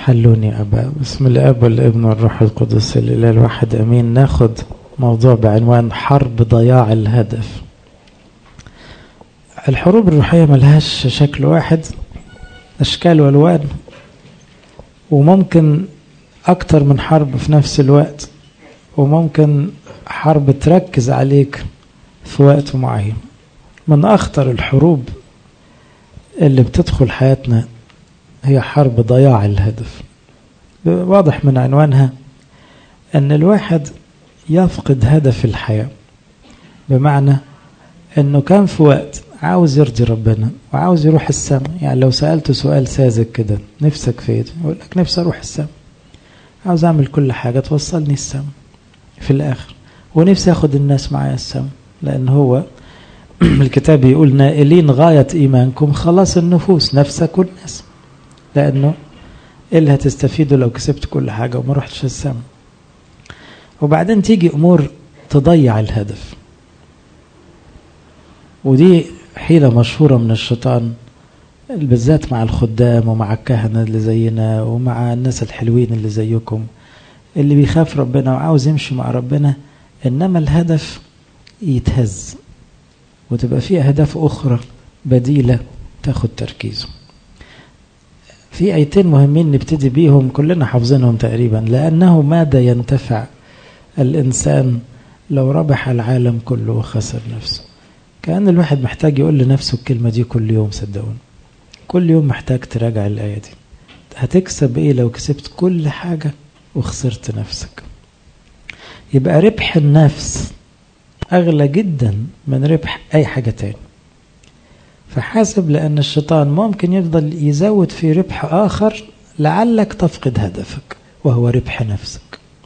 حلوني أبا بسم الأب والابن والروح القدس الإله الواحد أمين ناخد موضوع بعنوان حرب ضياع الهدف الحروب الروحية ملهاش شكل واحد أشكال والوان وممكن أكتر من حرب في نفس الوقت وممكن حرب تركز عليك في وقت معين من أخطر الحروب اللي بتدخل حياتنا هي حرب ضياع الهدف واضح من عنوانها أن الواحد يفقد هدف الحياة بمعنى أنه كان في وقت عاوز يرضي ربنا وعاوز يروح السماء يعني لو سألته سؤال ساذج كده نفسك في ايه يقول لك نفسي أروح السماء عاوز أعمل كل حاجة توصلني السماء في الآخر ونفسي أخد الناس معايا السماء لأن هو الكتاب يقول نائلين غاية إيمانكم خلاص النفوس نفسك والناس لأنه إيه اللي هتستفيده لو كسبت كل حاجة وما رحتش السماء وبعدين تيجي أمور تضيع الهدف ودي حيلة مشهورة من الشيطان بالذات مع الخدام ومع الكهنة اللي زينا ومع الناس الحلوين اللي زيكم اللي بيخاف ربنا وعاوز يمشي مع ربنا إنما الهدف يتهز وتبقى فيه أهداف أخرى بديلة تاخد تركيزه في آيتين مهمين نبتدي بيهم كلنا حافظينهم تقريبا لأنه ماذا ينتفع الإنسان لو ربح العالم كله وخسر نفسه كأن الواحد محتاج يقول لنفسه الكلمة دي كل يوم صدقوني كل يوم محتاج تراجع الآية دي هتكسب إيه لو كسبت كل حاجة وخسرت نفسك يبقى ربح النفس أغلى جدا من ربح أي حاجة تاني فحاسب لأن الشيطان ممكن يفضل يزود في ربح آخر لعلك تفقد هدفك وهو ربح نفسك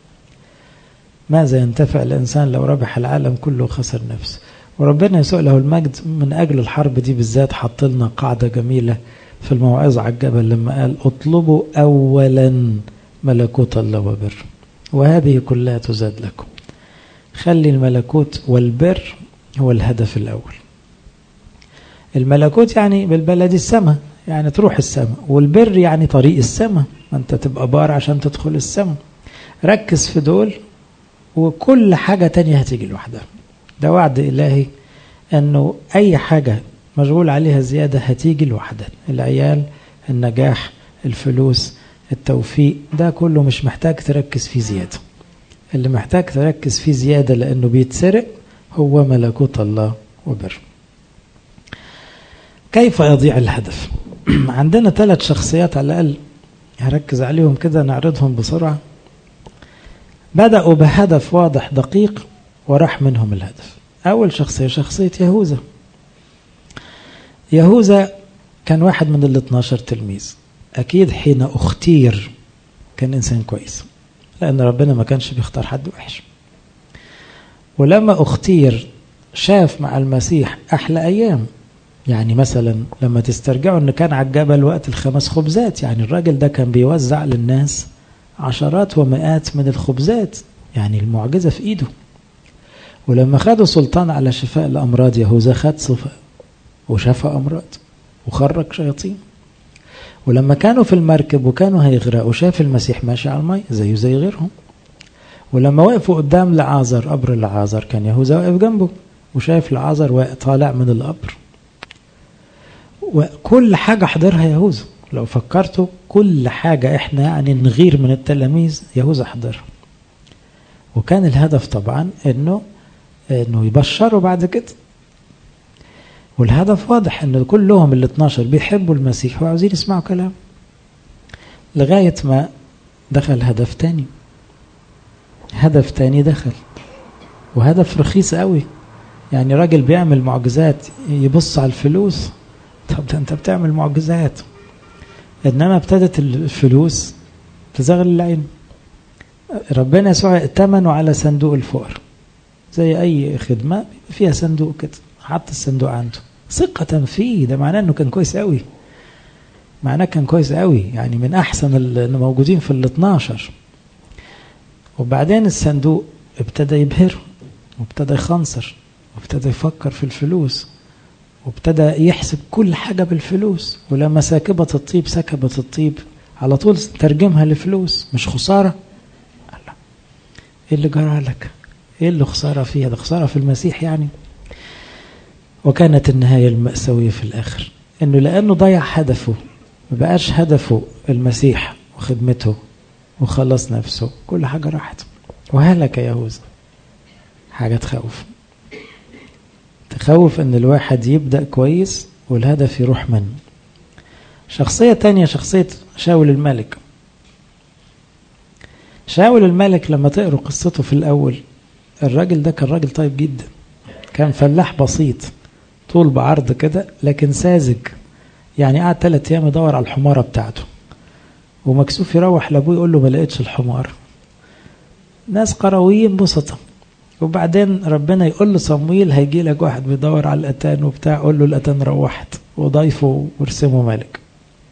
ماذا ينتفع الإنسان لو ربح العالم كله وخسر نفسه وربنا يسوع له المجد من أجل الحرب دي بالذات حط لنا قاعدة جميلة في الموعظة على الجبل لما قال اطلبوا أولا ملكوت الله وبر وهذه كلها تزاد لكم خلي الملكوت والبر هو الهدف الأول الملكوت يعني بالبلد السماء يعني تروح السماء والبر يعني طريق السماء ما انت تبقى بار عشان تدخل السماء ركز في دول وكل حاجة تانية هتيجي لوحدها ده وعد إلهي أنه أي حاجة مشغول عليها زيادة هتيجي لوحدها العيال النجاح الفلوس التوفيق ده كله مش محتاج تركز فيه زيادة اللي محتاج تركز فيه زيادة لأنه بيتسرق هو ملكوت الله وبر كيف يضيع الهدف عندنا ثلاث شخصيات على الأقل هركز عليهم كده نعرضهم بسرعة بدأوا بهدف واضح دقيق وراح منهم الهدف أول شخصية شخصية يهوذا يهوذا كان واحد من ال 12 تلميذ أكيد حين اختير كان إنسان كويس لأن ربنا ما كانش بيختار حد وحش ولما اختير شاف مع المسيح أحلى أيام يعني مثلا لما تسترجعوا أن كان على الجبل وقت الخمس خبزات يعني الراجل ده كان بيوزع للناس عشرات ومئات من الخبزات يعني المعجزة في إيده ولما خدوا سلطان على شفاء الأمراض يهوذا خد صفاء وشفى أمراض وخرج شياطين ولما كانوا في المركب وكانوا هيغرقوا شاف المسيح ماشي على المي زيه زي غيرهم ولما وقفوا قدام لعازر قبر لعازر كان يهوذا واقف جنبه وشايف لعازر طالع من القبر وكل حاجة حضرها يهوذا لو فكرتوا كل حاجة احنا يعني نغير من التلاميذ يهوذا حضرها وكان الهدف طبعا انه انه يبشروا بعد كده والهدف واضح ان كلهم ال 12 بيحبوا المسيح وعاوزين يسمعوا كلام لغاية ما دخل هدف تاني هدف تاني دخل وهدف رخيص قوي يعني راجل بيعمل معجزات يبص على الفلوس طب ده انت بتعمل معجزات انما ابتدت الفلوس تزغل العين ربنا يسوع ائتمنوا على صندوق الفقر زي اي خدمه فيها صندوق كده حط الصندوق عنده ثقة فيه ده معناه انه كان كويس قوي معناه كان كويس قوي يعني من احسن اللي موجودين في ال 12 وبعدين الصندوق ابتدى يبهر وابتدى يخنصر وابتدى يفكر في الفلوس وابتدى يحسب كل حاجة بالفلوس ولما ساكبت الطيب سكبت الطيب على طول ترجمها لفلوس مش خسارة الله ايه اللي جرى لك ايه اللي خسارة فيها ده خسارة في المسيح يعني وكانت النهاية المأساوية في الآخر انه لأنه ضيع هدفه ما بقاش هدفه المسيح وخدمته وخلص نفسه كل حاجة راحت وهلك يهوذا حاجة تخوف تخوف ان الواحد يبدأ كويس والهدف يروح منه شخصية تانية شخصية شاول الملك شاول الملك لما تقروا قصته في الأول الراجل ده كان راجل طيب جدا كان فلاح بسيط طول بعرض كده لكن ساذج يعني قعد ثلاث أيام يدور على الحمارة بتاعته ومكسوف يروح لأبوه يقول له ما لقيتش الحمار ناس قرويين بسطة وبعدين ربنا يقول له صمويل هيجي لك واحد بيدور على الأتان وبتاع قول له الأتان روحت وضيفه وارسمه ملك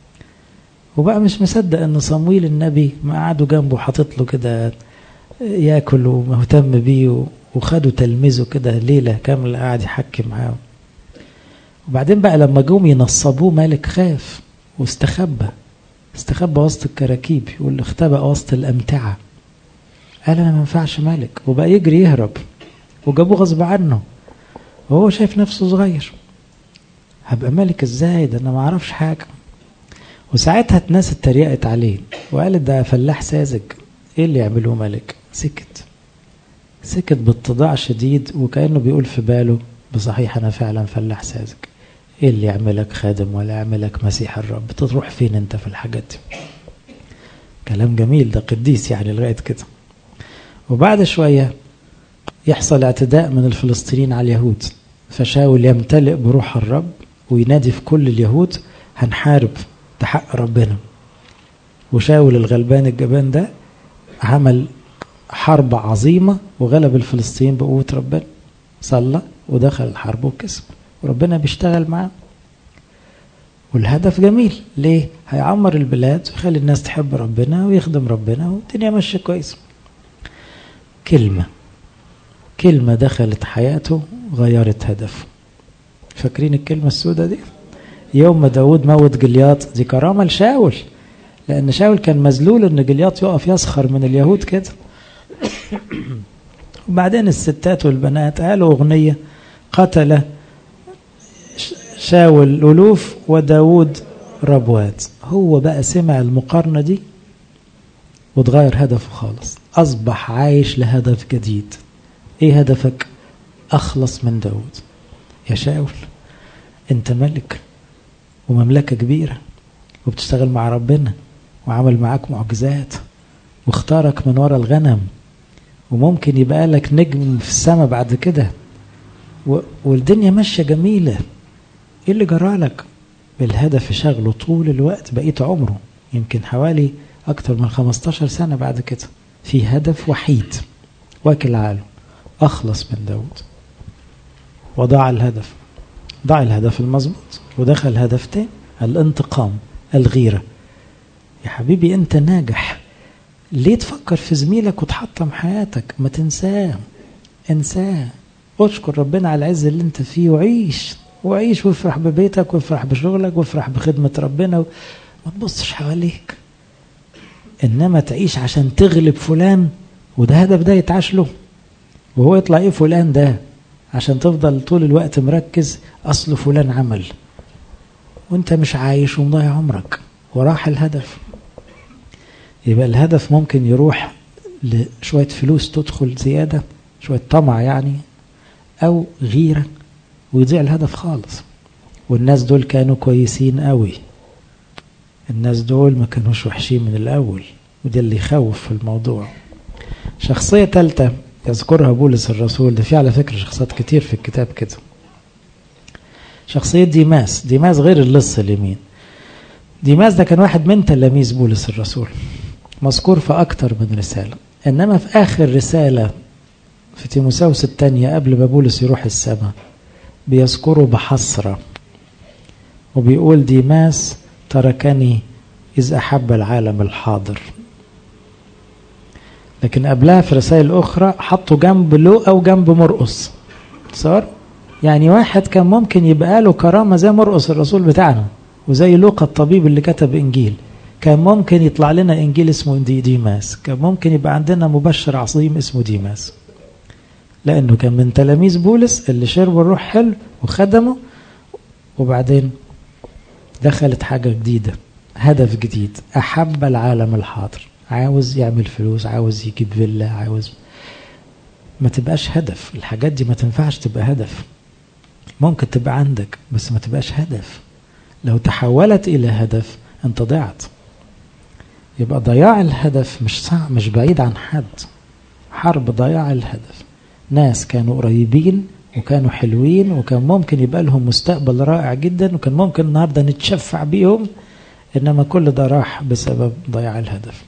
وبقى مش مصدق ان صمويل النبي ما قعدوا جنبه حاطط له كده ياكل ومهتم بيه وخدوا تلميذه كده ليله كامله قاعد يحكي معاه وبعدين بقى لما جم ينصبوه مالك خاف واستخبى استخبى وسط الكراكيب يقول اختبأ وسط الأمتعة قال أنا ما ينفعش مالك وبقى يجري يهرب وجابوه غصب عنه وهو شايف نفسه صغير هبقى ملك ازاي ده انا ما اعرفش حاجه وساعتها الناس اتريقت عليه وقالت ده فلاح ساذج ايه اللي يعملوه ملك سكت سكت باتضاع شديد وكانه بيقول في باله بصحيح انا فعلا فلاح ساذج ايه اللي يعملك خادم ولا يعملك مسيح الرب تروح فين انت في الحاجات دي كلام جميل ده قديس يعني لغايه كده وبعد شويه يحصل اعتداء من الفلسطينيين على اليهود فشاول يمتلئ بروح الرب وينادي في كل اليهود هنحارب ده حق ربنا وشاول الغلبان الجبان ده عمل حرب عظيمة وغلب الفلسطينيين بقوة ربنا صلى ودخل الحرب وكسب وربنا بيشتغل معاه والهدف جميل ليه هيعمر البلاد ويخلي الناس تحب ربنا ويخدم ربنا والدنيا ماشية كويس كلمة كلمة دخلت حياته غيرت هدفه فاكرين الكلمة السوداء دي يوم ما داود موت جلياط دي كرامة لشاول لأن شاول كان مذلول إن جلياط يقف يسخر من اليهود كده وبعدين الستات والبنات قالوا أغنية قتل شاول ألوف وداود ربوات هو بقى سمع المقارنة دي وتغير هدفه خالص أصبح عايش لهدف جديد إيه هدفك أخلص من داود يا شاول أنت ملك ومملكة كبيرة وبتشتغل مع ربنا وعمل معاك معجزات واختارك من ورا الغنم وممكن يبقى لك نجم في السماء بعد كده والدنيا ماشية جميلة ايه اللي جرالك بالهدف شغله طول الوقت بقيت عمره يمكن حوالي اكتر من 15 سنة بعد كده في هدف وحيد واكل عاله اخلص من داود وضع الهدف ضع الهدف المظبوط ودخل هدف تاني الانتقام الغيرة يا حبيبي انت ناجح ليه تفكر في زميلك وتحطم حياتك ما تنساه انساه اشكر ربنا على العز اللي انت فيه وعيش وعيش وافرح ببيتك وافرح بشغلك وافرح بخدمة ربنا و... ما تبصش حواليك انما تعيش عشان تغلب فلان وده هدف ده يتعاش له وهو يطلع ايه فلان ده عشان تفضل طول الوقت مركز اصل فلان عمل وانت مش عايش ومضيع عمرك وراح الهدف يبقى الهدف ممكن يروح لشوية فلوس تدخل زيادة شوية طمع يعني أو غيرة ويضيع الهدف خالص والناس دول كانوا كويسين قوي الناس دول ما كانوش وحشين من الأول وده اللي يخوف في الموضوع شخصية ثالثة يذكرها بولس الرسول ده في على فكرة شخصيات كتير في الكتاب كده شخصية ديماس ديماس غير اللص اليمين ديماس ده كان واحد من تلاميذ بولس الرسول مذكور في أكتر من رسالة إنما في آخر رسالة في تيموساوس الثانية قبل ما بولس يروح السماء بيذكره بحسرة وبيقول ديماس تركني إذ أحب العالم الحاضر لكن قبلها في رسائل أخرى حطوا جنب لو أو جنب مرقص صار يعني واحد كان ممكن يبقى له كرامة زي مرقص الرسول بتاعنا وزي لوقا الطبيب اللي كتب إنجيل كان ممكن يطلع لنا إنجيل اسمه دي ديماس كان ممكن يبقى عندنا مبشر عظيم اسمه ديماس لأنه كان من تلاميذ بولس اللي شربوا الروح حلو وخدموا وبعدين دخلت حاجة جديدة هدف جديد أحب العالم الحاضر عاوز يعمل فلوس عاوز يجيب فيلا عاوز ما تبقاش هدف الحاجات دي ما تنفعش تبقى هدف ممكن تبقى عندك بس ما تبقاش هدف لو تحولت إلى هدف أنت ضعت يبقى ضياع الهدف مش صعب مش بعيد عن حد حرب ضياع الهدف ناس كانوا قريبين وكانوا حلوين وكان ممكن يبقى لهم مستقبل رائع جدا وكان ممكن النهارده نتشفع بيهم انما كل ده راح بسبب ضياع الهدف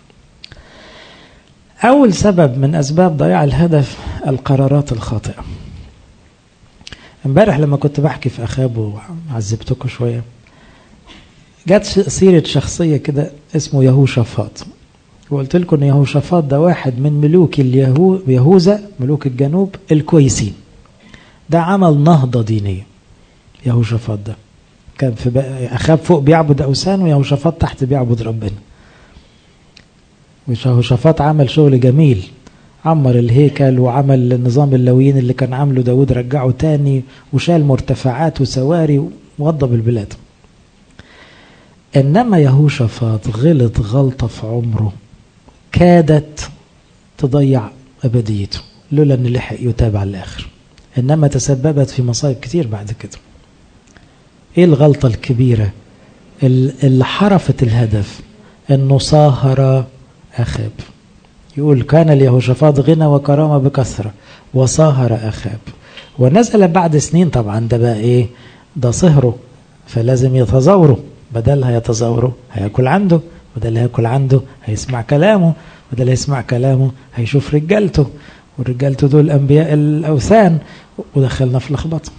اول سبب من اسباب ضياع الهدف القرارات الخاطئه امبارح لما كنت بحكي في اخاب وعذبتكم شويه جت سيره شخصيه كده اسمه يهوشافاط وقلت لكم ان يهوشافاط ده واحد من ملوك اليهو يهوذا ملوك الجنوب الكويسين ده عمل نهضة دينية يهوشافاط ده كان في أخاب فوق بيعبد أوثان ويهوشافاط تحت بيعبد ربنا ويهوشافاط عمل شغل جميل عمر الهيكل وعمل نظام اللويين اللي كان عامله داود رجعه تاني وشال مرتفعات وسواري ووضب البلاد إنما يهوشافاط غلط غلطة في عمره كادت تضيع أبديته لولا أن لحق يتابع الآخر إنما تسببت في مصايب كتير بعد كده إيه الغلطة الكبيرة اللي حرفت الهدف أنه صاهر أخاب يقول كان ليهوشافاط غنى وكرامة بكثرة وصاهر أخاب ونزل بعد سنين طبعا ده بقى إيه ده صهره فلازم يتزاوروا بدل هيتزاوروا هياكل عنده بدل هياكل عنده هيسمع كلامه بدل هيسمع كلامه هيشوف رجالته ورجالته دول أنبياء الأوثان ودخلنا في لخبطة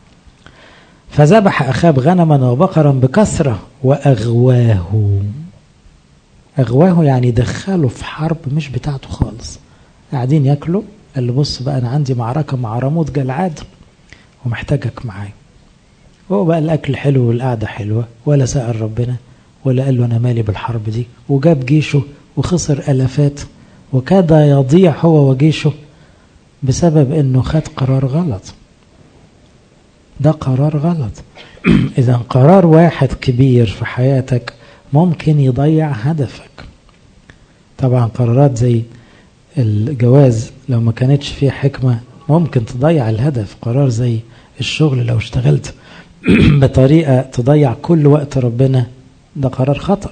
فذبح أخاب غنما وبقرا بكثرة وأغواه أغواه يعني دخله في حرب مش بتاعته خالص قاعدين ياكلوا قال له بص بقى أنا عندي معركة مع رموت جلعاد ومحتاجك معايا هو بقى الأكل حلو والقعدة حلوة ولا سأل ربنا ولا قال له أنا مالي بالحرب دي وجاب جيشه وخسر ألفات وكاد يضيع هو وجيشه بسبب أنه خد قرار غلط ده قرار غلط إذا قرار واحد كبير في حياتك ممكن يضيع هدفك طبعا قرارات زي الجواز لو ما كانتش فيها حكمة ممكن تضيع الهدف قرار زي الشغل لو اشتغلت بطريقة تضيع كل وقت ربنا ده قرار خطأ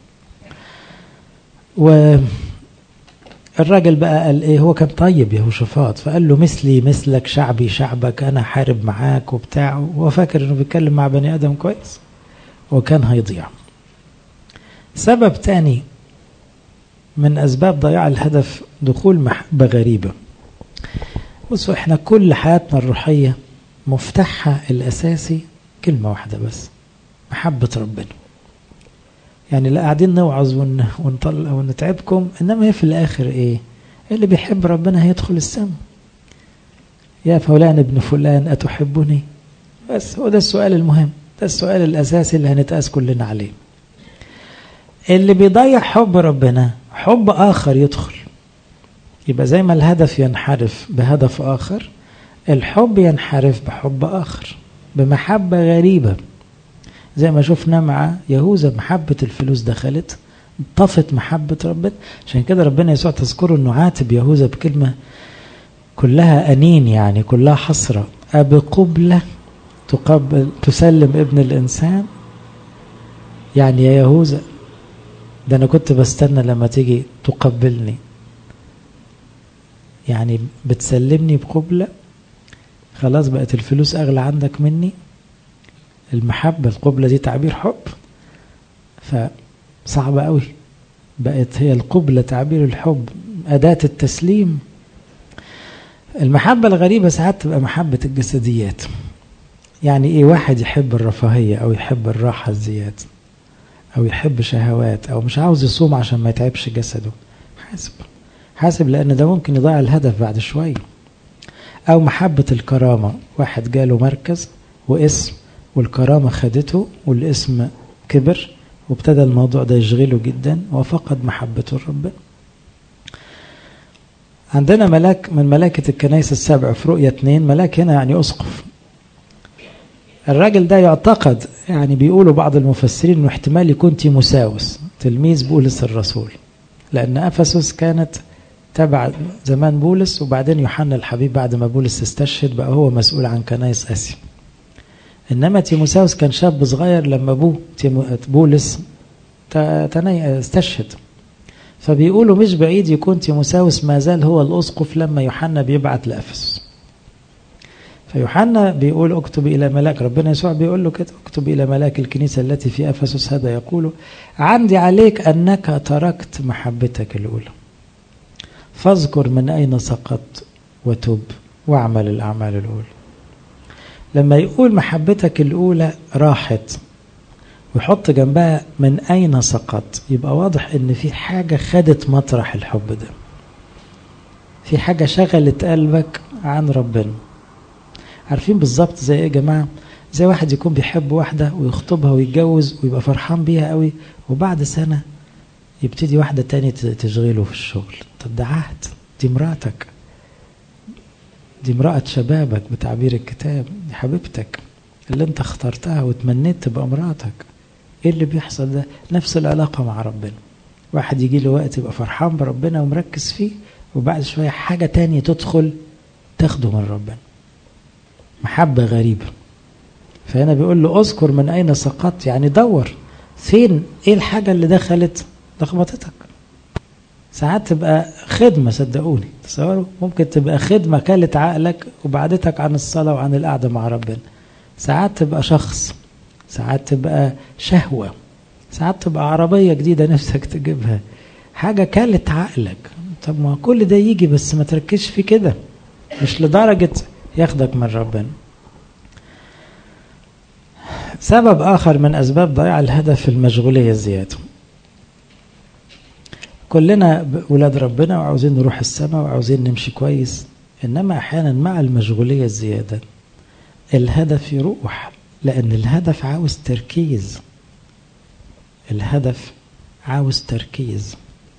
والراجل بقى قال ايه هو كان طيب يهوشافاط فقال له مثلي مثلك شعبي شعبك انا حارب معاك وبتاع وهو فاكر انه بيتكلم مع بني ادم كويس وكان هيضيع سبب تاني من اسباب ضياع الهدف دخول محبة غريبة بصوا احنا كل حياتنا الروحية مفتاحها الاساسي كلمة واحدة بس محبة ربنا يعني لا قاعدين نوعظ ون... ونطلع ونتعبكم انما هي في الاخر ايه اللي بيحب ربنا هيدخل السماء يا فلان ابن فلان اتحبني بس هو ده السؤال المهم ده السؤال الاساسي اللي هنتقاس كلنا عليه اللي بيضيع حب ربنا حب اخر يدخل يبقى زي ما الهدف ينحرف بهدف اخر الحب ينحرف بحب اخر بمحبه غريبه زي ما شفنا مع يهوذا محبة الفلوس دخلت طفت محبة ربنا عشان كده ربنا يسوع تذكره انه عاتب يهوذا بكلمة كلها أنين يعني كلها حسرة أبقبلة تقبل تسلم ابن الإنسان يعني يا يهوذا ده أنا كنت بستنى لما تيجي تقبلني يعني بتسلمني بقبلة خلاص بقت الفلوس أغلى عندك مني المحبة القبلة دي تعبير حب فصعبة قوي بقت هي القبلة تعبير الحب أداة التسليم المحبة الغريبة ساعات تبقى محبة الجسديات يعني ايه واحد يحب الرفاهية او يحب الراحة الزيادة او يحب شهوات او مش عاوز يصوم عشان ما يتعبش جسده حاسب حاسب لان ده ممكن يضيع الهدف بعد شوية او محبة الكرامة واحد جاله مركز واسم والكرامة خدته والاسم كبر وابتدى الموضوع ده يشغله جدا وفقد محبته لربنا عندنا ملاك من ملائكة الكنائس السبع في رؤية اتنين ملاك هنا يعني أسقف الراجل ده يعتقد يعني بيقولوا بعض المفسرين انه احتمال يكون تيموساوس تلميذ بولس الرسول لأن أفسس كانت تبع زمان بولس وبعدين يوحنا الحبيب بعد ما بولس استشهد بقى هو مسؤول عن كنائس آسيا إنما تيموساوس كان شاب صغير لما أبوه بولس استشهد فبيقولوا مش بعيد يكون تيموساوس ما زال هو الأسقف لما يوحنا بيبعت لأفسس فيوحنا بيقول اكتب إلى ملاك ربنا يسوع بيقول له كده اكتب إلى ملاك الكنيسة التي في أفسس هذا يقول عندي عليك أنك تركت محبتك الأولى فاذكر من أين سقطت وتب واعمل الأعمال الأولى لما يقول محبتك الأولى راحت ويحط جنبها من أين سقط يبقى واضح إن في حاجة خدت مطرح الحب ده في حاجة شغلت قلبك عن ربنا عارفين بالظبط زي ايه يا جماعة زي واحد يكون بيحب واحدة ويخطبها ويتجوز ويبقى فرحان بيها قوي وبعد سنة يبتدي واحدة تاني تشغله في الشغل طب ده عهد دي مراتك دي امرأة شبابك بتعبير الكتاب دي حبيبتك اللي انت اخترتها وتمنيت تبقى مراتك ايه اللي بيحصل ده نفس العلاقة مع ربنا واحد يجي له وقت يبقى فرحان بربنا ومركز فيه وبعد شوية حاجة تانية تدخل تاخده من ربنا محبة غريبة فهنا بيقول له اذكر من أين سقطت يعني دور فين ايه الحاجة اللي دخلت لخبطتك ساعات تبقى خدمة صدقوني تصوروا ممكن تبقى خدمة كلت عقلك وبعدتك عن الصلاة وعن القعدة مع ربنا ساعات تبقى شخص ساعات تبقى شهوة ساعات تبقى عربية جديدة نفسك تجيبها حاجة كلت عقلك طب ما كل ده يجي بس ما تركزش فيه كده مش لدرجة ياخدك من ربنا سبب آخر من أسباب ضياع الهدف المشغولية الزيادة كلنا ولاد ربنا وعاوزين نروح السماء وعاوزين نمشي كويس إنما أحيانا مع المشغولية الزيادة الهدف يروح لأن الهدف عاوز تركيز الهدف عاوز تركيز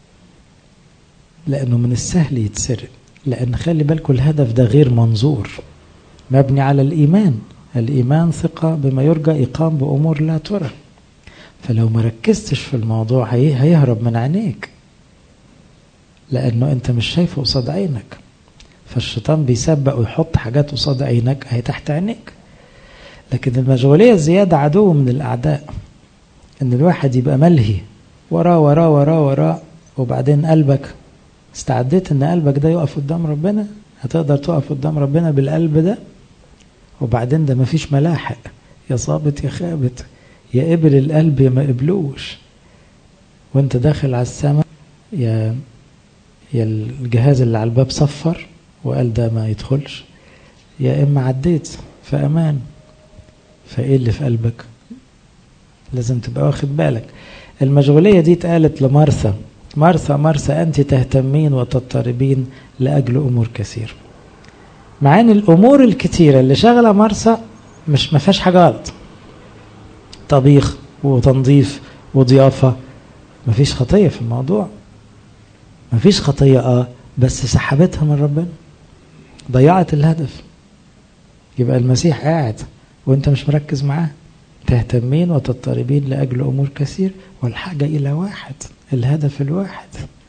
لأنه من السهل يتسرق لأن خلي بالكم الهدف ده غير منظور مبني على الإيمان الإيمان ثقة بما يرجى إقام بأمور لا ترى فلو ما ركزتش في الموضوع هي هيهرب من عينيك لأنه أنت مش شايفه قصاد عينك فالشيطان بيسبق ويحط حاجات قصاد عينك هي تحت عينيك لكن المشغولية الزيادة عدو من الأعداء إن الواحد يبقى ملهي وراه وراه وراه وراه وبعدين قلبك استعديت إن قلبك ده يقف قدام ربنا هتقدر تقف قدام ربنا بالقلب ده وبعدين ده مفيش ملاحق يا صابت يا خابت يا قبل القلب يا ما قبلوش وانت داخل على السماء يا يا الجهاز اللي على الباب صفر وقال ده ما يدخلش يا اما عديت في امان فايه اللي في قلبك لازم تبقى واخد بالك المشغوليه دي اتقالت لمارثا مرثا مرثا انت تهتمين وتضطربين لاجل امور كثيره مع ان الامور الكتيره اللي شغله مرثا مش ما فيهاش حاجه غلط طبيخ وتنظيف وضيافه ما فيش خطيه في الموضوع ما فيش خطيه اه بس سحبتها من ربنا ضيعت الهدف يبقى المسيح قاعد وانت مش مركز معاه تهتمين وتضطربين لاجل امور كثير والحاجه الى واحد الهدف الواحد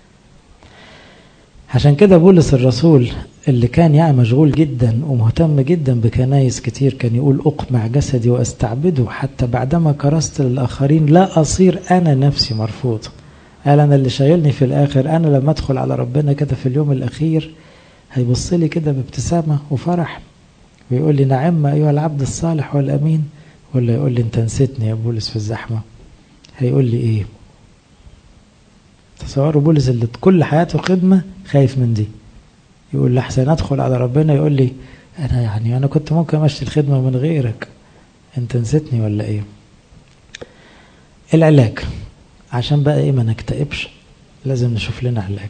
عشان كده بولس الرسول اللي كان يعني مشغول جدا ومهتم جدا بكنايس كتير كان يقول أقمع جسدي وأستعبده حتى بعدما كرست للآخرين لا أصير أنا نفسي مرفوض قال أنا اللي شايلني في الآخر أنا لما أدخل على ربنا كده في اليوم الأخير هيبص لي كده بابتسامة وفرح ويقول لي نعم أيها العبد الصالح والأمين ولا يقول لي أنت نسيتني يا بولس في الزحمة هيقول لي إيه تصوروا بولس اللي كل حياته خدمة خايف من دي يقول لحسن ادخل على ربنا يقول لي انا يعني انا كنت ممكن امشي الخدمة من غيرك انت نسيتني ولا ايه العلاج عشان بقى ايه ما نكتئبش لازم نشوف لنا علاج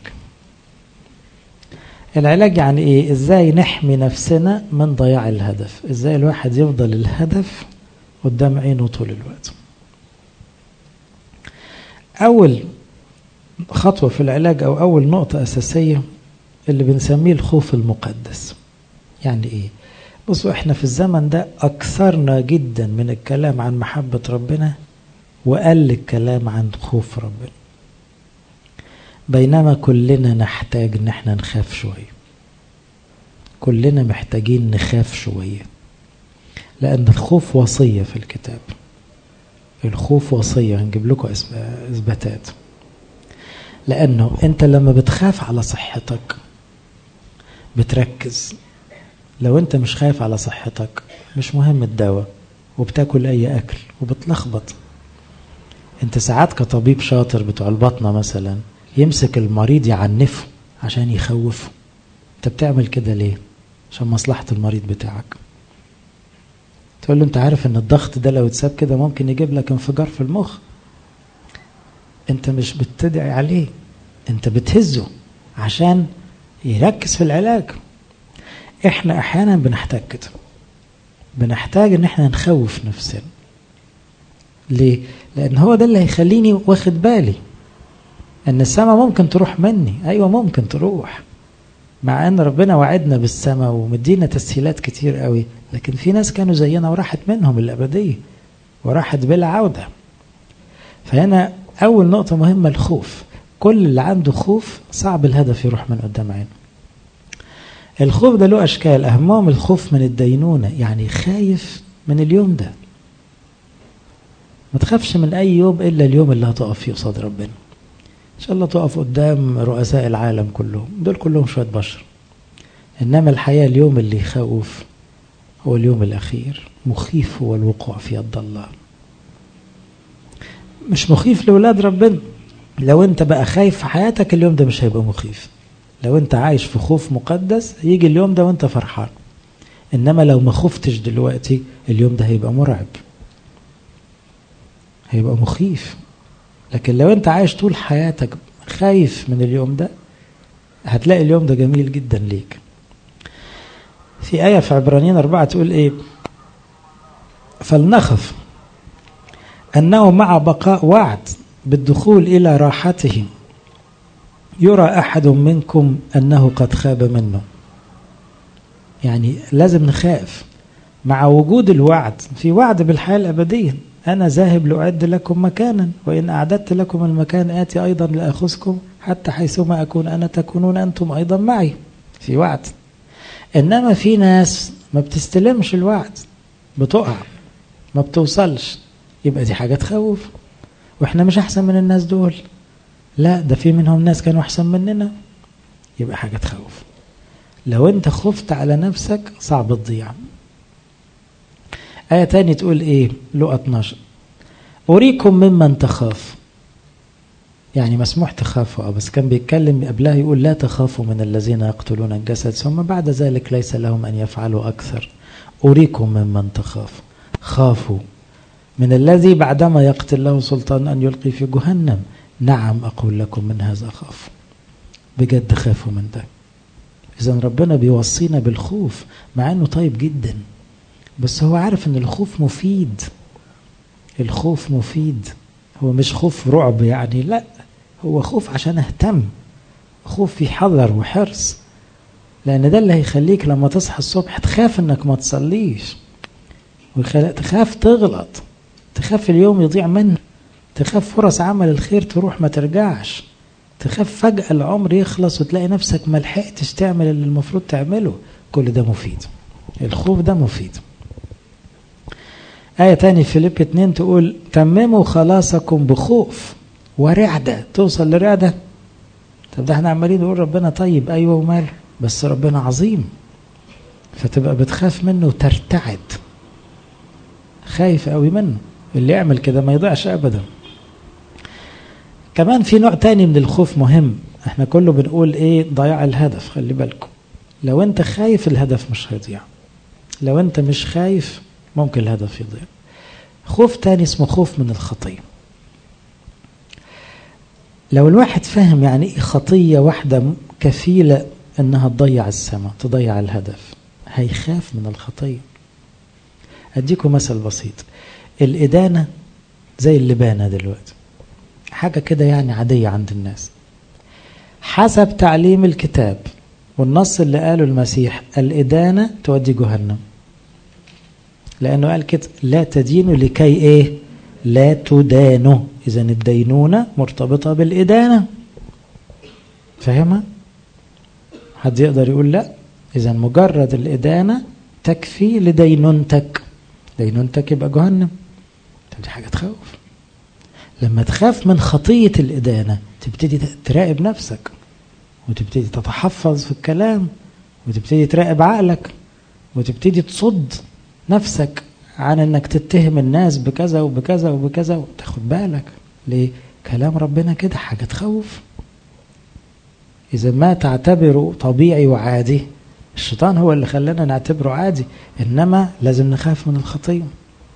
العلاج يعني ايه ازاي نحمي نفسنا من ضياع الهدف ازاي الواحد يفضل الهدف قدام عينه طول الوقت أول خطوة في العلاج أو أول نقطة أساسية اللي بنسميه الخوف المقدس يعني إيه؟ بصوا إحنا في الزمن ده أكثرنا جدا من الكلام عن محبة ربنا وقل الكلام عن خوف ربنا بينما كلنا نحتاج ان احنا نخاف شوية كلنا محتاجين نخاف شوية لأن الخوف وصية في الكتاب الخوف وصية هنجيب لكم إثباتات لأنه أنت لما بتخاف على صحتك بتركز لو أنت مش خايف على صحتك مش مهم الدواء وبتاكل أي أكل وبتلخبط أنت ساعات كطبيب شاطر بتوع البطنة مثلا يمسك المريض يعنفه عشان يخوفه أنت بتعمل كده ليه؟ عشان مصلحة المريض بتاعك تقول له انت عارف ان الضغط ده لو اتساب كده ممكن يجيب لك انفجار في المخ انت مش بتدعي عليه انت بتهزه عشان يركز في العلاج احنا احيانا بنحتاج كده بنحتاج ان احنا نخوف نفسنا ليه لان هو ده اللي هيخليني واخد بالي ان السماء ممكن تروح مني ايوه ممكن تروح مع ان ربنا وعدنا بالسماء ومدينا تسهيلات كتير قوي لكن في ناس كانوا زينا وراحت منهم الابديه وراحت بلا عوده فهنا اول نقطه مهمه الخوف كل اللي عنده خوف صعب الهدف يروح من قدام عينه الخوف ده له اشكال اهمهم الخوف من الدينونه يعني خايف من اليوم ده ما تخافش من اي يوم الا اليوم اللي هتقف فيه قصاد ربنا ان شاء الله تقف قدام رؤساء العالم كلهم دول كلهم شويه بشر انما الحياه اليوم اللي يخوف هو اليوم الاخير مخيف هو الوقوع في يد الله مش مخيف لاولاد ربنا لو انت بقى خايف في حياتك اليوم ده مش هيبقى مخيف لو انت عايش في خوف مقدس يجي اليوم ده وانت فرحان انما لو ما خفتش دلوقتي اليوم ده هيبقى مرعب هيبقى مخيف لكن لو انت عايش طول حياتك خايف من اليوم ده هتلاقي اليوم ده جميل جدا ليك في آية في عبرانيين أربعة تقول إيه فلنخف أنه مع بقاء وعد بالدخول إلى راحته يرى أحد منكم أنه قد خاب منه يعني لازم نخاف مع وجود الوعد في وعد بالحياة الأبدية أنا ذاهب لأعد لكم مكانا وإن أعددت لكم المكان آتي أيضا لأخذكم حتى حيثما أكون أنا تكونون أنتم أيضا معي في وعد إنما في ناس ما بتستلمش الوعد بتقع ما بتوصلش يبقى دي حاجة تخوف وإحنا مش أحسن من الناس دول لا ده في منهم ناس كانوا أحسن مننا يبقى حاجة تخوف لو أنت خفت على نفسك صعب تضيع آية تاني تقول إيه لقى 12 أريكم ممن تخاف يعني مسموح تخافوا بس كان بيتكلم قبلها يقول لا تخافوا من الذين يقتلون الجسد ثم بعد ذلك ليس لهم أن يفعلوا أكثر أريكم ممن تخاف خافوا من الذي بعدما يقتل له سلطان أن يلقي في جهنم نعم أقول لكم من هذا خاف بجد خافوا من ده إذا ربنا بيوصينا بالخوف مع أنه طيب جدا بس هو عارف أن الخوف مفيد الخوف مفيد هو مش خوف رعب يعني لا هو خوف عشان اهتم خوف في حذر وحرص لأن ده اللي هيخليك لما تصحى الصبح تخاف انك ما تصليش تخاف تغلط تخاف اليوم يضيع منك تخاف فرص عمل الخير تروح ما ترجعش تخاف فجأة العمر يخلص وتلاقي نفسك ما لحقتش تعمل اللي المفروض تعمله كل ده مفيد الخوف ده مفيد آية تاني فيليب 2 تقول تمموا خلاصكم بخوف ورعدة توصل لرعدة طب ده احنا عمالين نقول ربنا طيب أيوة ومال بس ربنا عظيم فتبقى بتخاف منه وترتعد خايف قوي منه اللي يعمل كده ما يضيعش أبدا كمان في نوع تاني من الخوف مهم احنا كله بنقول ايه ضياع الهدف خلي بالكم لو انت خايف الهدف مش هيضيع لو انت مش خايف ممكن الهدف يضيع خوف تاني اسمه خوف من الخطية لو الواحد فاهم يعني ايه خطية واحدة كفيلة انها تضيع السماء تضيع الهدف هيخاف من الخطية اديكم مثل بسيط الإدانة زي اللبانة دلوقتي حاجة كده يعني عادية عند الناس حسب تعليم الكتاب والنص اللي قاله المسيح الإدانة تودي جهنم لأنه قال كده لا تدينوا لكي إيه لا تدانوا إذا الدينونة مرتبطة بالإدانة فاهمها حد يقدر يقول لا إذا مجرد الإدانة تكفي لدينونتك دينونتك يبقى جهنم طب دي حاجة تخوف لما تخاف من خطية الإدانة تبتدي تراقب نفسك وتبتدي تتحفظ في الكلام وتبتدي تراقب عقلك وتبتدي تصد نفسك عن انك تتهم الناس بكذا وبكذا وبكذا وتاخد بالك ليه كلام ربنا كده حاجة تخوف إذا ما تعتبره طبيعي وعادي الشيطان هو اللي خلانا نعتبره عادي إنما لازم نخاف من الخطية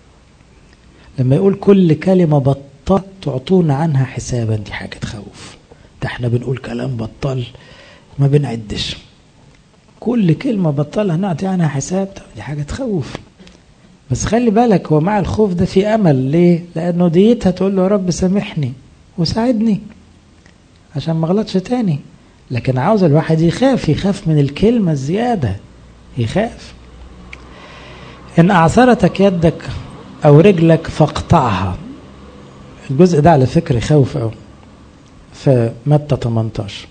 لما يقول كل كلمة بطة تعطونا عنها حسابا دي حاجة تخوف ده احنا بنقول كلام بطل ما بنعدش كل كلمة بطلها نعطي عنها حساب دي حاجة تخوف بس خلي بالك هو مع الخوف ده في أمل ليه؟ لأنه ديتها تقول له يا رب سامحني وساعدني عشان ما اغلطش تاني لكن عاوز الواحد يخاف يخاف من الكلمة الزيادة يخاف إن أعثرتك يدك أو رجلك فاقطعها الجزء ده على فكرة يخوف أوي في متى 18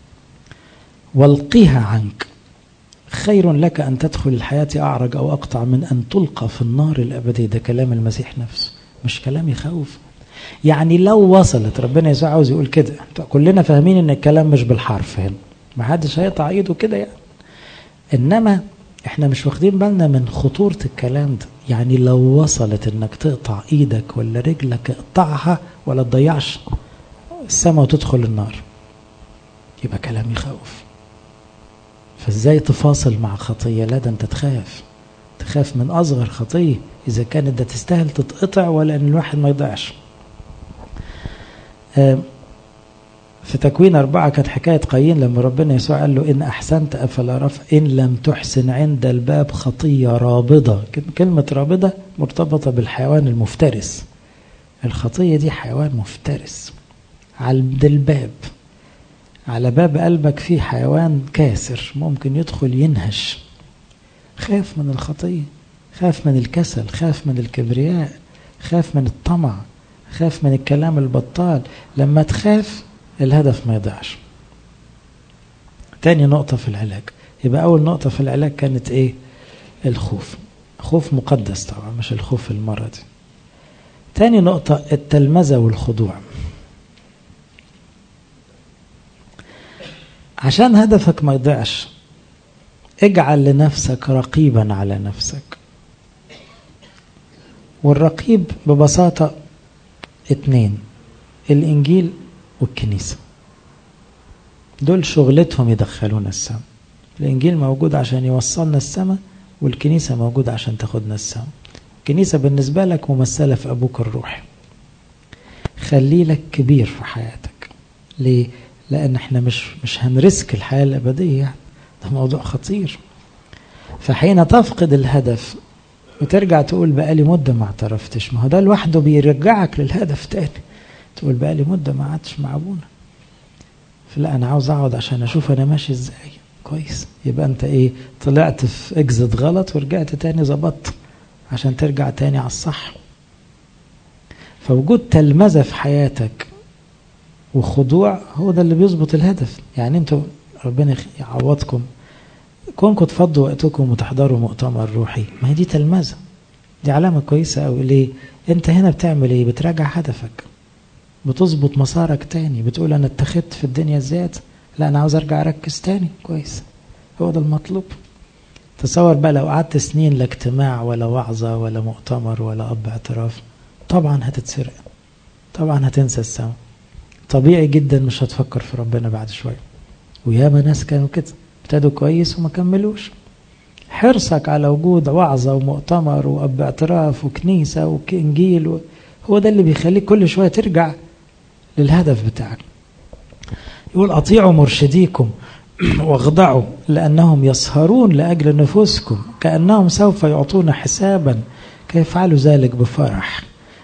والقيها عنك خير لك أن تدخل الحياة أعرج أو أقطع من أن تلقى في النار الأبدي ده كلام المسيح نفسه مش كلام يخوف يعني لو وصلت ربنا يسوع عاوز يقول كده كلنا فاهمين ان الكلام مش بالحرف هنا ما حدش هيقطع ايده كده يعني انما احنا مش واخدين بالنا من خطورة الكلام ده يعني لو وصلت انك تقطع ايدك ولا رجلك اقطعها ولا تضيعش السماء وتدخل النار يبقى كلام يخوف فازاي تفاصل مع خطية لا ده انت تخاف تخاف من اصغر خطية اذا كانت ده تستاهل تتقطع ولا ان الواحد ما يضيعش في تكوين أربعة كانت حكاية قايين لما ربنا يسوع قال له إن أحسنت أفلا رفع إن لم تحسن عند الباب خطية رابضة كلمة رابضة مرتبطة بالحيوان المفترس الخطية دي حيوان مفترس عند الباب على باب قلبك في حيوان كاسر ممكن يدخل ينهش خاف من الخطية خاف من الكسل خاف من الكبرياء خاف من الطمع خاف من الكلام البطال لما تخاف الهدف ما يضيعش تاني نقطة في العلاج يبقى أول نقطة في العلاج كانت إيه الخوف خوف مقدس طبعا مش الخوف المرضي تاني نقطة التلمذة والخضوع عشان هدفك ما يضيعش اجعل لنفسك رقيبا على نفسك والرقيب ببساطة اتنين الإنجيل والكنيسة دول شغلتهم يدخلونا السماء الإنجيل موجود عشان يوصلنا السماء والكنيسة موجودة عشان تاخدنا السماء الكنيسة بالنسبة لك ممثلة في أبوك الروحي خلي لك كبير في حياتك ليه؟ لأن احنا مش مش هنرسك الحياة الأبدية يعني ده موضوع خطير فحين تفقد الهدف وترجع تقول بقالي مدة ما اعترفتش ما هو ده لوحده بيرجعك للهدف تاني تقول بقالي مدة ما قعدتش مع أبونا فلا أنا عاوز أقعد عشان أشوف أنا ماشي إزاي كويس يبقى أنت إيه طلعت في إجزت غلط ورجعت تاني ظبطت عشان ترجع تاني على الصح فوجود تلمذة في حياتك وخضوع هو ده اللي بيظبط الهدف يعني انتوا ربنا يعوضكم كونكم تفضوا وقتكم وتحضروا مؤتمر روحي ما هي دي تلمذة دي علامة كويسة أوي ليه انت هنا بتعمل ايه بتراجع هدفك بتظبط مسارك تاني بتقول انا اتخذت في الدنيا زيادة لا انا عاوز ارجع اركز تاني كويس هو ده المطلوب تصور بقى لو قعدت سنين لا اجتماع ولا وعظة ولا مؤتمر ولا أب اعتراف طبعا هتتسرق طبعا هتنسى السماء طبيعي جدا مش هتفكر في ربنا بعد شوية وياما ناس كانوا كده ابتدوا كويس وما كملوش حرصك على وجود وعظة ومؤتمر وأب اعتراف وكنيسة وإنجيل و... هو ده اللي بيخليك كل شوية ترجع للهدف بتاعك يقول أطيعوا مرشديكم واخضعوا لأنهم يسهرون لأجل نفوسكم كأنهم سوف يعطون حسابا كيفعلوا ذلك بفرح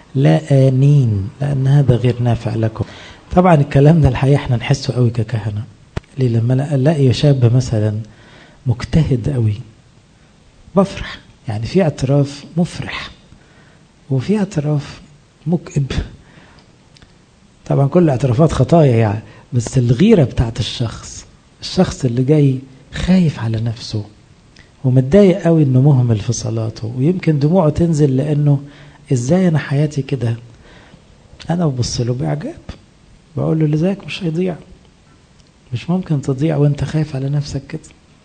لا آنين لأن هذا غير نافع لكم طبعا الكلام ده الحقيقة احنا نحسه قوي ككهنة ليه لما الاقي شاب مثلا مجتهد قوي بفرح يعني في اعتراف مفرح وفي اعتراف مكئب طبعا كل الاعترافات خطايا يعني بس الغيرة بتاعت الشخص الشخص اللي جاي خايف على نفسه ومتضايق قوي انه مهمل في صلاته ويمكن دموعه تنزل لانه ازاي انا حياتي كده انا ببص له باعجاب بقول له اللي زيك مش هيضيع مش ممكن تضيع وانت خايف على نفسك كده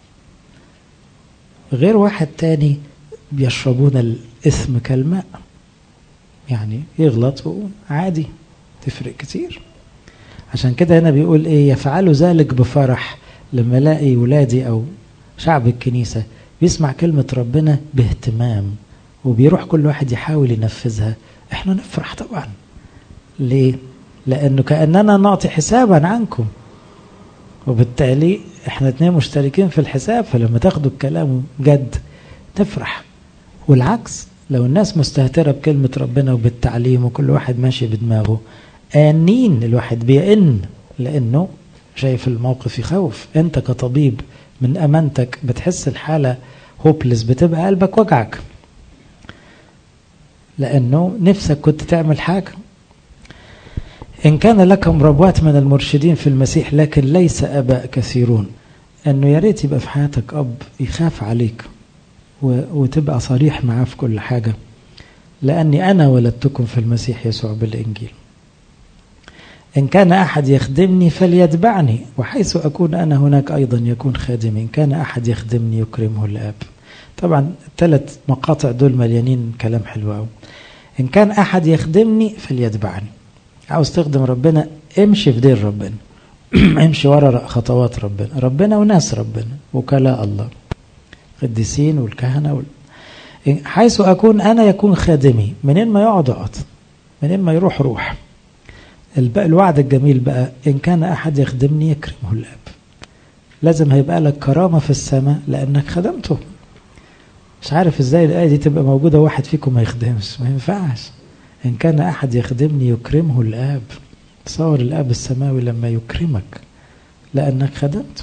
غير واحد تاني بيشربون الإثم كالماء يعني يغلط عادي تفرق كتير عشان كده هنا بيقول ايه يفعلوا ذلك بفرح لما الاقي ولادي او شعب الكنيسة بيسمع كلمة ربنا باهتمام وبيروح كل واحد يحاول ينفذها احنا نفرح طبعا ليه لانه كاننا نعطي حسابا عنكم وبالتالي احنا اتنين مشتركين في الحساب فلما تاخدوا الكلام جد تفرح والعكس لو الناس مستهترة بكلمة ربنا وبالتعليم وكل واحد ماشي بدماغه آنين الواحد بيئن لأنه شايف الموقف يخوف أنت كطبيب من أمانتك بتحس الحالة هوبلس بتبقى قلبك وجعك لأنه نفسك كنت تعمل حاجة إن كان لكم ربوات من المرشدين في المسيح لكن ليس أباء كثيرون أنه يا ريت يبقى في حياتك أب يخاف عليك وتبقى صريح معاه في كل حاجة لأني أنا ولدتكم في المسيح يسوع بالإنجيل إن كان أحد يخدمني فليتبعني وحيث أكون أنا هناك أيضا يكون خادمي إن كان أحد يخدمني يكرمه الآب طبعا الثلاث مقاطع دول مليانين كلام حلو قوي إن كان أحد يخدمني فليتبعني عاوز تخدم ربنا امشي في دين ربنا امشي ورا خطوات ربنا ربنا وناس ربنا وكلاء الله قديسين والكهنة وال... حيث أكون أنا يكون خادمي منين ما يقعد اقعد منين ما يروح روح الوعد الجميل بقى إن كان أحد يخدمني يكرمه الأب لازم هيبقى لك كرامة في السماء لأنك خدمته مش عارف ازاي الآية دي تبقى موجودة واحد فيكم ما يخدمش ما ينفعش إن كان أحد يخدمني يكرمه الآب تصور الآب السماوي لما يكرمك لأنك خدمته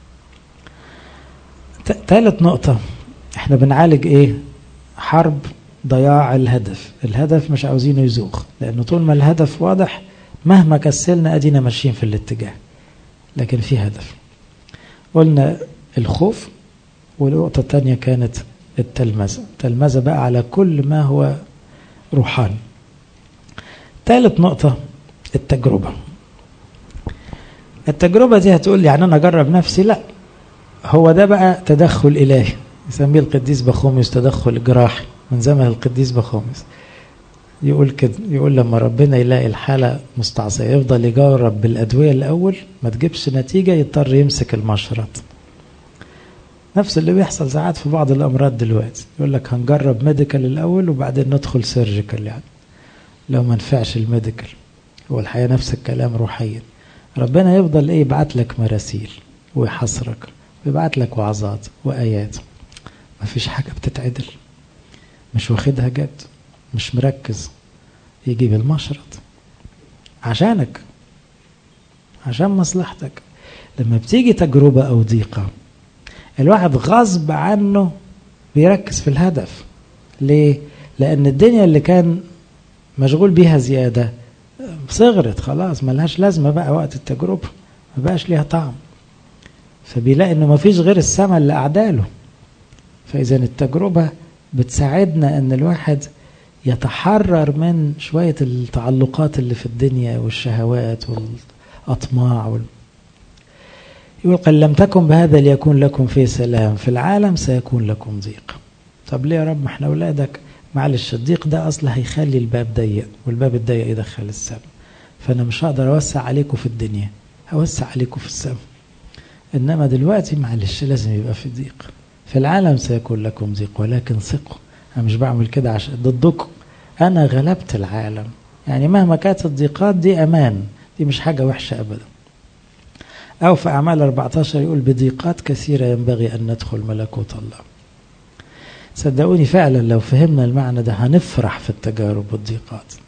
ثالث نقطة احنا بنعالج ايه حرب ضياع الهدف الهدف مش عاوزينه يزوغ لأنه طول ما الهدف واضح مهما كسلنا أدينا ماشيين في الاتجاه لكن في هدف قلنا الخوف والنقطة الثانية كانت التلمذة التلمذة بقى على كل ما هو روحاني ثالث نقطة التجربة التجربة دي هتقول لي يعني أنا أجرب نفسي لا هو ده بقى تدخل إلهي يسميه القديس بخوميوس تدخل جراحي من زمن القديس بخوميوس يقول كده يقول لما ربنا يلاقي الحالة مستعصية يفضل يجرب بالأدوية الأول ما تجيبش نتيجة يضطر يمسك المشرط نفس اللي بيحصل ساعات في بعض الأمراض دلوقتي يقول لك هنجرب ميديكال الأول وبعدين ندخل سيرجيكال يعني لو ما نفعش الميديكال هو الحقيقة نفس الكلام روحيا ربنا يفضل ايه يبعت لك مراسيل ويحصرك ويبعت لك وعظات وآيات ما فيش حاجة بتتعدل مش واخدها جد مش مركز يجيب المشرط عشانك عشان مصلحتك لما بتيجي تجربة أو ضيقة الواحد غصب عنه بيركز في الهدف ليه؟ لأن الدنيا اللي كان مشغول بيها زيادة صغرت خلاص ملهاش لازمة بقى وقت التجربة ما بقاش ليها طعم فبيلاقي انه ما فيش غير السماء اللي أعداله فإذا التجربة بتساعدنا ان الواحد يتحرر من شوية التعلقات اللي في الدنيا والشهوات والأطماع وال... يقول قال لم تكن بهذا ليكون لكم في سلام في العالم سيكون لكم ضيق طب ليه يا رب ما احنا أولادك معلش الضيق ده أصلا هيخلي الباب ضيق والباب الضيق يدخل السماء فأنا مش هقدر أوسع عليكم في الدنيا هوسع عليكم في السماء إنما دلوقتي معلش لازم يبقى في ضيق في العالم سيكون لكم ضيق ولكن ثقوا أنا مش بعمل كده عشان ضدكم أنا غلبت العالم يعني مهما كانت الضيقات دي أمان دي مش حاجة وحشة أبدا أو في أعمال 14 يقول بضيقات كثيرة ينبغي أن ندخل ملكوت الله صدقوني فعلا لو فهمنا المعنى ده هنفرح في التجارب والضيقات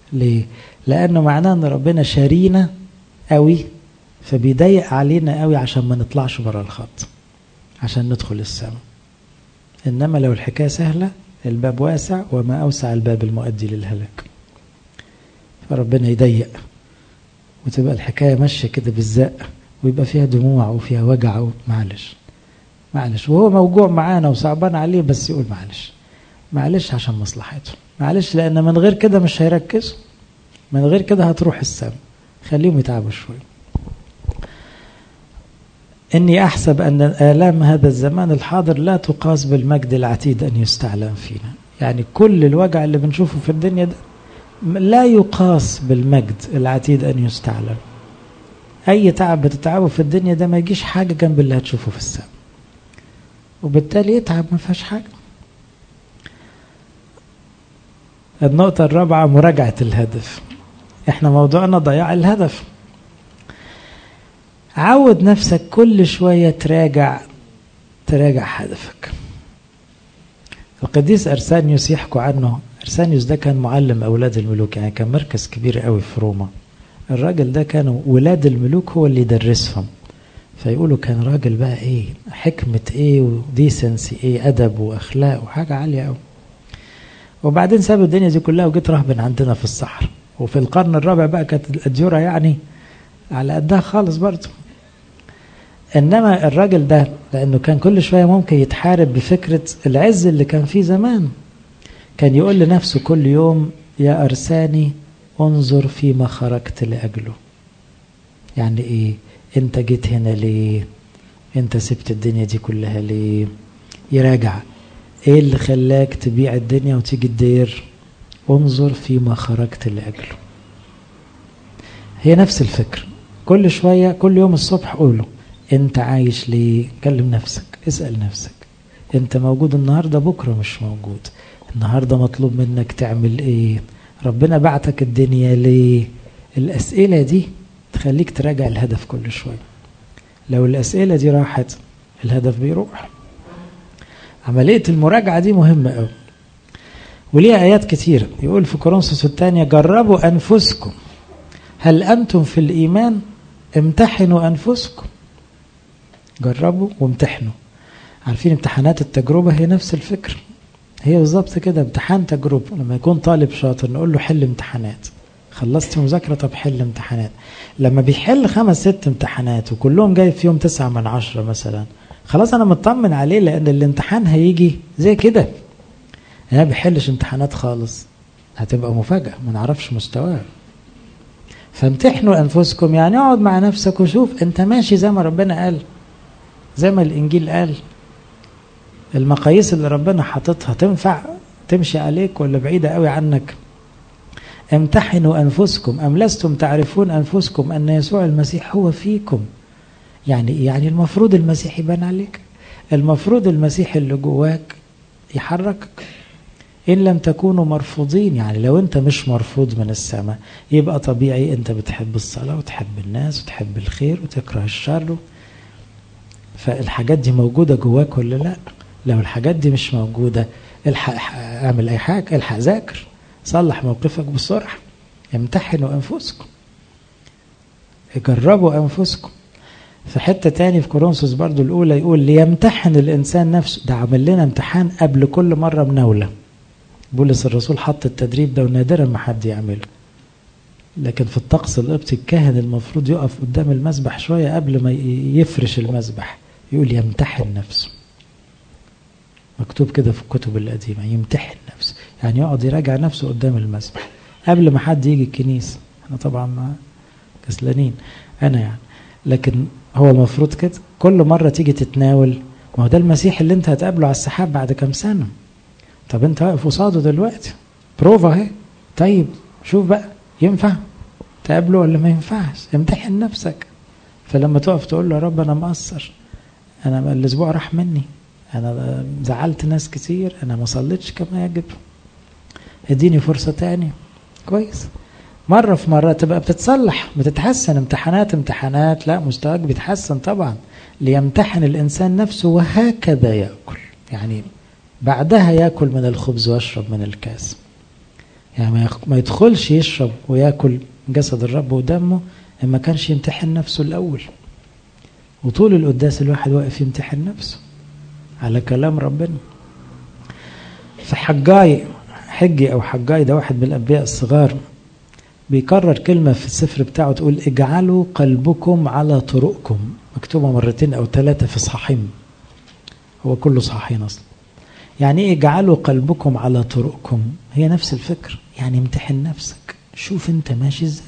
ليه لانه معناه ان ربنا شارينا قوي فبيضيق علينا قوي عشان ما نطلعش بره الخط عشان ندخل السماء انما لو الحكايه سهله الباب واسع وما اوسع الباب المؤدي للهلاك فربنا يضيق وتبقى الحكايه ماشيه كده بالزق ويبقى فيها دموع وفيها وجع معلش معلش وهو موجوع معانا وصعبان عليه بس يقول معلش معلش عشان مصلحته معلش لان من غير كده مش هيركزوا من غير كده هتروح السما خليهم يتعبوا شويه إني أحسب أن آلام هذا الزمان الحاضر لا تقاس بالمجد العتيد أن يستعلم فينا يعني كل الوجع اللي بنشوفه في الدنيا ده لا يقاس بالمجد العتيد أن يستعلم أي تعب بتتعبه في الدنيا ده ما يجيش حاجة جنب اللي هتشوفه في السماء وبالتالي يتعب ما فيهاش حاجة النقطة الرابعة مراجعة الهدف احنا موضوعنا ضياع الهدف عود نفسك كل شوية تراجع تراجع هدفك القديس أرسانيوس يحكوا عنه أرسانيوس ده كان معلم أولاد الملوك يعني كان مركز كبير قوي في روما الراجل ده كانوا ولاد الملوك هو اللي يدرسهم فيقولوا كان راجل بقى ايه حكمة ايه وديسنسي ايه أدب وأخلاق وحاجة عالية قوي وبعدين ساب الدنيا دي كلها وجيت رهبن عندنا في الصحراء وفي القرن الرابع بقى كانت الأديرة يعني على قدها خالص برضه انما الراجل ده لانه كان كل شويه ممكن يتحارب بفكره العز اللي كان فيه زمان كان يقول لنفسه كل يوم يا ارساني انظر فيما خرجت لاجله يعني ايه انت جيت هنا ليه انت سبت الدنيا دي كلها ليه يراجع ايه اللي خلاك تبيع الدنيا وتيجي الدير انظر فيما خرجت لاجله هي نفس الفكره كل شويه كل يوم الصبح قوله انت عايش ليه كلم نفسك اسأل نفسك انت موجود النهاردة بكرة مش موجود النهاردة مطلوب منك تعمل ايه ربنا بعتك الدنيا ليه الأسئلة دي تخليك تراجع الهدف كل شوية لو الأسئلة دي راحت الهدف بيروح عملية المراجعة دي مهمة قوي وليها آيات كتير يقول في كورنثوس الثانية جربوا أنفسكم هل أنتم في الإيمان امتحنوا أنفسكم جربوا وامتحنوا عارفين امتحانات التجربة هي نفس الفكر هي بالظبط كده امتحان تجربة لما يكون طالب شاطر نقول له حل امتحانات خلصت مذاكرة طب حل امتحانات لما بيحل خمس ست امتحانات وكلهم جايب فيهم تسعة من عشرة مثلا خلاص انا مطمن عليه لان الامتحان هيجي زي كده انا بيحلش امتحانات خالص هتبقى مفاجأة ما نعرفش مستواه فامتحنوا انفسكم يعني اقعد مع نفسك وشوف انت ماشي زي ما ربنا قال زي ما الانجيل قال المقاييس اللي ربنا حاططها تنفع تمشي عليك ولا بعيدة قوي عنك امتحنوا أنفسكم أم لستم تعرفون أنفسكم أن يسوع المسيح هو فيكم يعني يعني المفروض المسيح يبان عليك المفروض المسيح اللي جواك يحركك إن لم تكونوا مرفوضين يعني لو أنت مش مرفوض من السماء يبقى طبيعي أنت بتحب الصلاة وتحب الناس وتحب الخير وتكره الشر فالحاجات دي موجودة جواك ولا لا لو الحاجات دي مش موجودة الحق اعمل أي حاجة الحق ذاكر صلح موقفك بسرعة امتحنوا أنفسكم جربوا أنفسكم في حتة تاني في كورنثوس برضو الأولى يقول ليمتحن الإنسان نفسه ده عمل لنا امتحان قبل كل مرة مناولة بولس الرسول حط التدريب ده ونادرا ما حد يعمله لكن في الطقس القبطي الكاهن المفروض يقف قدام المسبح شوية قبل ما يفرش المسبح يقول يمتحن نفسه مكتوب كده في الكتب القديمة يمتحن نفسه يعني يقعد يراجع نفسه قدام المسبح قبل ما حد يجي الكنيسة احنا طبعا ما كسلانين انا يعني لكن هو المفروض كده كل مرة تيجي تتناول ما هو ده المسيح اللي انت هتقابله على السحاب بعد كام سنة طب انت واقف قصاده دلوقتي بروفا اهي طيب شوف بقى ينفع تقابله ولا ما ينفعش امتحن نفسك فلما تقف تقول له يا رب انا مقصر انا الاسبوع راح مني انا زعلت ناس كتير انا ما صليتش كما يجب اديني فرصة تاني كويس مرة في مرة تبقى بتتصلح بتتحسن امتحانات امتحانات لا مستواك بيتحسن طبعا ليمتحن الإنسان نفسه وهكذا يأكل يعني بعدها يأكل من الخبز ويشرب من الكاس يعني ما يدخلش يشرب وياكل جسد الرب ودمه إن ما كانش يمتحن نفسه الأول وطول القداس الواحد واقف يمتحن نفسه على كلام ربنا فحجاي حجي أو حجاي ده واحد من الأنبياء الصغار بيكرر كلمة في السفر بتاعه تقول اجعلوا قلبكم على طرقكم مكتوبة مرتين أو ثلاثة في صحيح هو كله صحيحين أصلا يعني ايه اجعلوا قلبكم على طرقكم هي نفس الفكر يعني امتحن نفسك شوف انت ماشي ازاي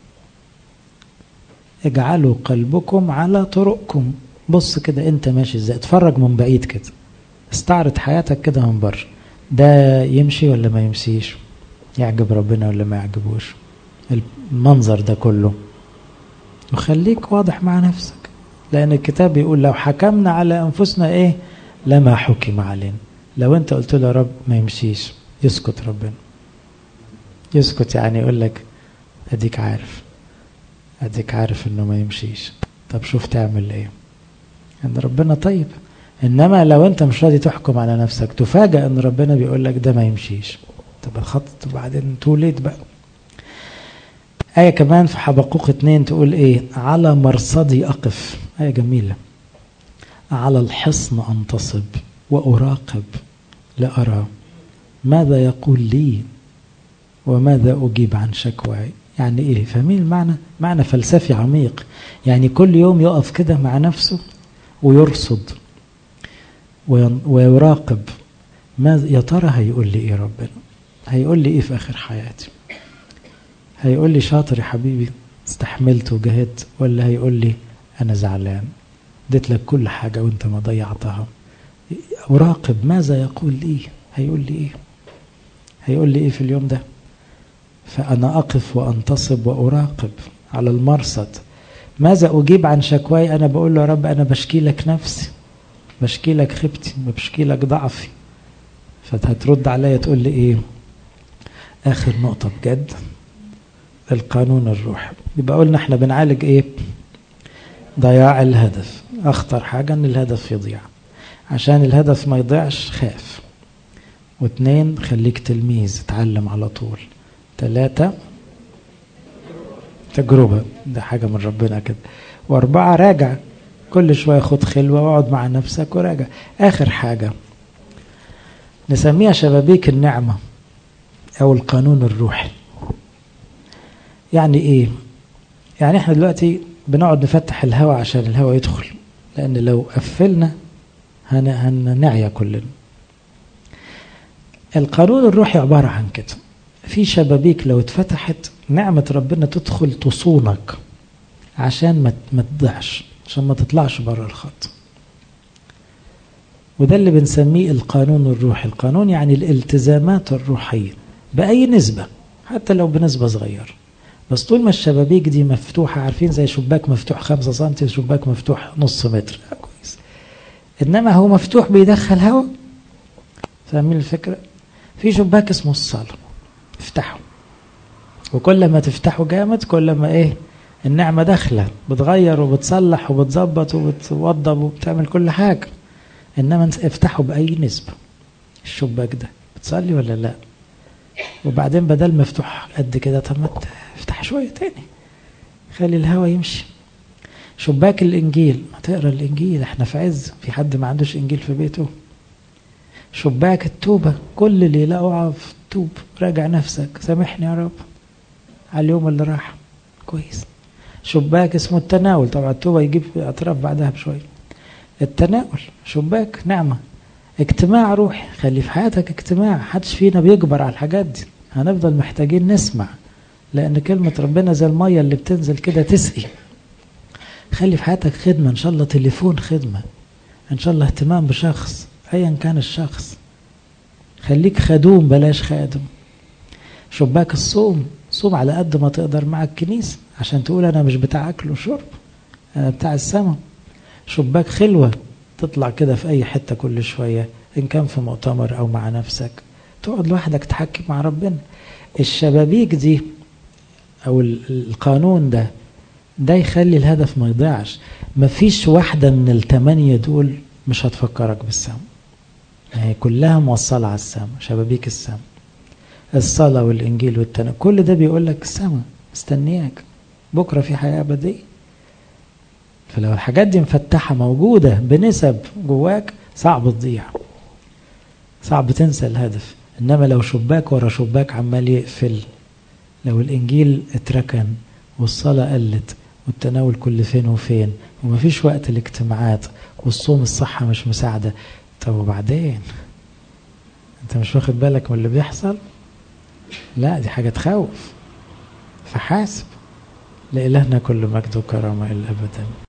اجعلوا قلبكم على طرقكم بص كده انت ماشي ازاي اتفرج من بعيد كده استعرض حياتك كده من بره ده يمشي ولا ما يمشيش يعجب ربنا ولا ما يعجبوش المنظر ده كله وخليك واضح مع نفسك لأن الكتاب بيقول لو حكمنا على أنفسنا إيه لما حكم علينا لو أنت قلت له يا رب ما يمشيش يسكت ربنا يسكت يعني يقول لك أديك عارف أديك عارف إنه ما يمشيش طب شوف تعمل إيه إن ربنا طيب إنما لو أنت مش راضي تحكم على نفسك تفاجأ إن ربنا بيقول لك ده ما يمشيش طب الخط بعدين توليد بقى آية كمان في حبقوق اتنين تقول إيه على مرصدي أقف آية جميلة على الحصن أنتصب وأراقب لأرى ماذا يقول لي وماذا أجيب عن شكواي يعني إيه فاهمين المعنى معنى فلسفي عميق يعني كل يوم يقف كده مع نفسه ويرصد ويراقب ما يا ترى هيقول لي إيه ربنا هيقول لي إيه في آخر حياتي هيقول لي شاطر يا حبيبي استحملت وجهدت ولا هيقول لي أنا زعلان اديت لك كل حاجة وانت ما ضيعتها أراقب ماذا يقول لي هيقول لي إيه هيقول لي إيه في اليوم ده فأنا أقف وأنتصب وأراقب على المرصد ماذا أجيب عن شكواي أنا بقول له يا رب أنا بشكي لك نفسي بشكي لك خيبتي بشكي لك ضعفي فهترد عليا تقول لي إيه آخر نقطة بجد القانون الروحي يبقى قلنا احنا بنعالج ايه ضياع الهدف اخطر حاجة ان الهدف يضيع عشان الهدف ما يضيعش خاف واثنين خليك تلميذ اتعلم على طول ثلاثة تجربة ده حاجة من ربنا كده واربعة راجع كل شوية خد خلوة واقعد مع نفسك وراجع اخر حاجة نسميها شبابيك النعمة او القانون الروحي يعني ايه يعني احنا دلوقتي بنقعد نفتح الهواء عشان الهواء يدخل لان لو قفلنا هن هنعيا كلنا القانون الروحي عبارة عن كده في شبابيك لو اتفتحت نعمة ربنا تدخل تصونك عشان ما تضيعش عشان ما تطلعش بره الخط وده اللي بنسميه القانون الروحي القانون يعني الالتزامات الروحية بأي نسبة حتى لو بنسبة صغيرة بس طول ما الشبابيك دي مفتوحة عارفين زي شباك مفتوح خمسة سنتي وشباك مفتوح نص متر كويس إنما هو مفتوح بيدخل هواء فاهمين الفكرة في شباك اسمه الصلاة افتحه وكل ما تفتحه جامد كل ما ايه النعمة داخلة بتغير وبتصلح وبتظبط وبتوضب وبتعمل كل حاجة إنما افتحه بأي نسبة الشباك ده بتصلي ولا لا وبعدين بدل مفتوح قد كده طب ما افتح شوية تاني خلي الهوا يمشي شباك الإنجيل ما تقرا الإنجيل احنا في عز في حد ما عندوش إنجيل في بيته شباك التوبة كل اللي يلاقوا اقف توب راجع نفسك سامحني يا رب على اليوم اللي راح كويس شباك اسمه التناول طبعا التوبة يجيب أطراف بعدها بشوية التناول شباك نعمة اجتماع روحي خلي في حياتك اجتماع حدش فينا بيجبر على الحاجات دي هنفضل محتاجين نسمع لأن كلمة ربنا زي المية اللي بتنزل كده تسقي خلي في حياتك خدمة إن شاء الله تليفون خدمة إن شاء الله اهتمام بشخص أيا كان الشخص خليك خدوم بلاش خادم شباك الصوم صوم على قد ما تقدر مع الكنيسة عشان تقول أنا مش بتاع أكل وشرب أنا بتاع السماء شباك خلوة تطلع كده في أي حتة كل شوية إن كان في مؤتمر أو مع نفسك تقعد لوحدك تحكي مع ربنا الشبابيك دي أو القانون ده ده يخلي الهدف ما يضيعش مفيش واحدة من الثمانية دول مش هتفكرك بالسما هي كلها موصلة على السما شبابيك السما الصلاة والإنجيل والتناول كل ده بيقول لك السماء مستنياك بكرة في حياة أبدية فلو الحاجات دي مفتحة موجودة بنسب جواك صعب تضيع صعب تنسى الهدف إنما لو شباك ورا شباك عمال يقفل لو الإنجيل اتركن والصلاة قلت والتناول كل فين وفين ومفيش وقت الاجتماعات والصوم الصحة مش مساعدة طب وبعدين انت مش واخد بالك من اللي بيحصل لا دي حاجة تخوف فحاسب لإلهنا كل مجد وكرامة إلى أبدا